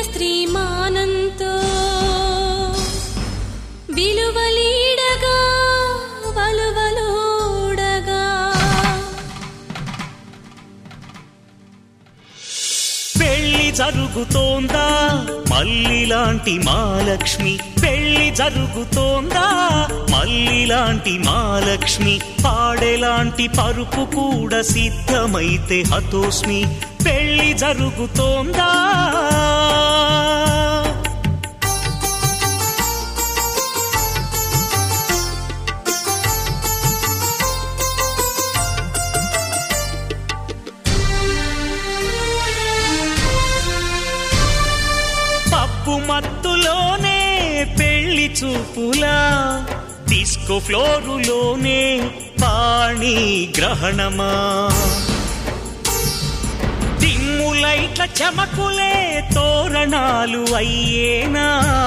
స్త్రీమానంతో విలువలీడగా వలువలోడగా పెళ్లి జరుగుతోందా మల్లిలాంటి మాలక్ష్మి పెళ్లి జరుగుతోందా మల్లిలాంటి మాలక్ష్మి పాడెలాంటి పరుపు కూడా సిద్ధమైతే హతోస్మి పెళ్లి జరుగుతోందా పప్పు మత్తులోనే పెళ్లి చూపులా డిస్కో ఫ్లోరులోనే పాణి గ్రహణమా దిమ్ములైట్ల చమకులే తోరణాలు అయ్యేనా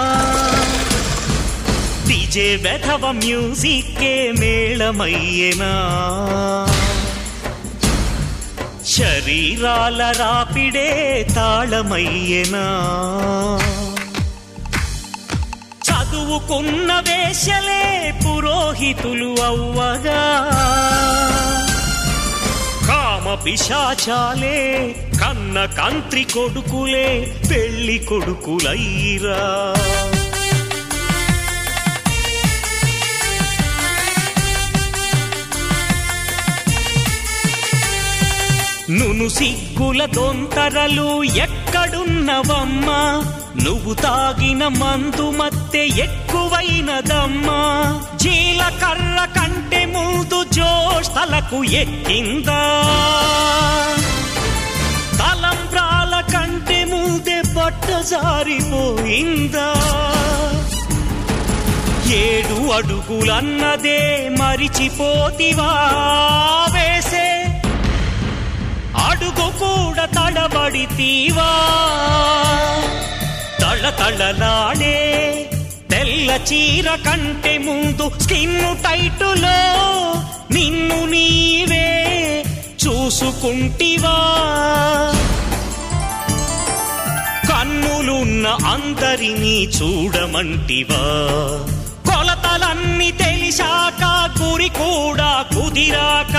డిజే వెధవ మ్యూజిక్కే మేళమయ్యేనా శరీరాల రాపిడే తాళమయ్యేనా చదువుకున్న వేషలే పురోహితులు అవ్వగా కామ పిశాచాలే కన్న కంత్రి కొడుకులే పెళ్లి కొడుకులయ్యిరా నును సిగ్గుల దొంతరలు ఎక్కడున్నవమ్మా నువ్వు తాగిన మందు మత్తె ఎక్కువైనదమ్మా జీలకర్ర కంటే ముందు జోష్ తలకు ఎక్కిందా తలంబ్రాల కంటే ముందే బట్ట జారిపోయిందా ఏడు అడుగులన్నదే మరిచిపోతివా వేసే అడుగు కూడా తడబడితీవా తళతళలాడే తెల్ల చీర కంటే ముందు స్కిన్ టైటులో నిన్ను నీవే చూసుకుంటివా కన్నులున్న అందరినీ చూడమంటివా కొలతలన్నీ తెలిసాక గురి కూడా కుదిరాక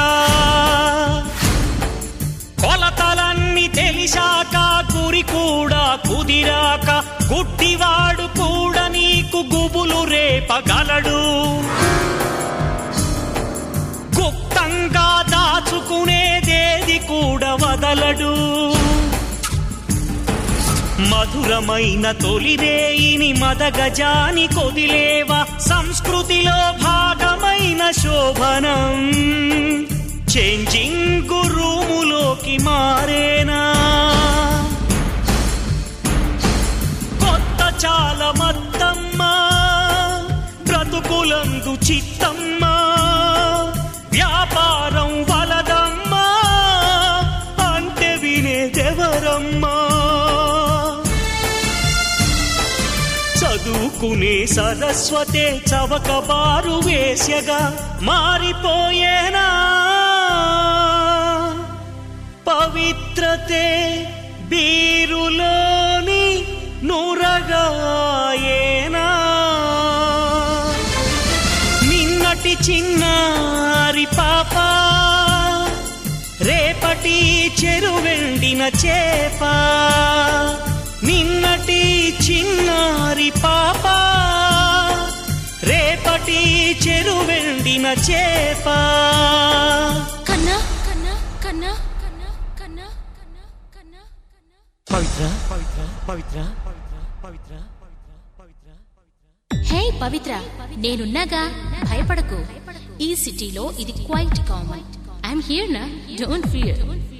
కొలతలన్నీ తెలిసాక గురి కూడా కుదిరాక గుడ్డివాడు కూడా నీకు గుబులు రేపగలడు గుప్తంగా దాచుకునేదేది కూడా వదలడు మధురమైన తొలిరేయిని మదగజాని కొదిలేవా సంస్కృతిలో భాగమైన శోభనం చేంజింగ్ రూములోకి మారేనా కొత్త చాలా మత్తమ్మా బ్రతుకులందు చిత్తమ్మా వ్యాపారం వలదమ్మా అంటే వినేదెవరమ్మా చదువుకునే సరస్వతే చవక బారు వేశ్యగా మారిపోయేనా పవిత్రతే బీరులోని నురగాయేనా నిన్నటి చిన్నారి పాప రేపటి చెరువెండిన చేప నిన్నటి చిన్నారి పాప రేపటి చెరువెండిన చేప కన్నా కన్నా కన్నా కన్నా కన్నా కన్నా కన్నా కన్నా పవిత్ర పవిత్ర పవిత్ర పవిత్ర పవిత్ర పవిత్ర హే పవిత్ర నేనున్నాగా భయపడకు ఈ సిటీలో ఇది క్వైట్ కామన్ ఐఎమ్ హియర్ నా డోంట్ ఫియర్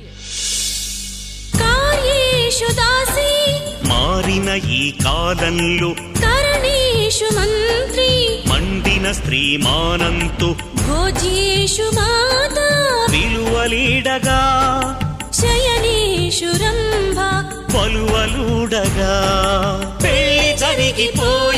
కార్యేషు దాసి మారిన ఈ కాలంలో కరణేషు మంత్రి మండిన స్త్రీ మానంతో భోజ్యేషు మాత విలువలీడగా శయనేషు రంభ పలువలుడగా పెళ్లి జరిగిపోయి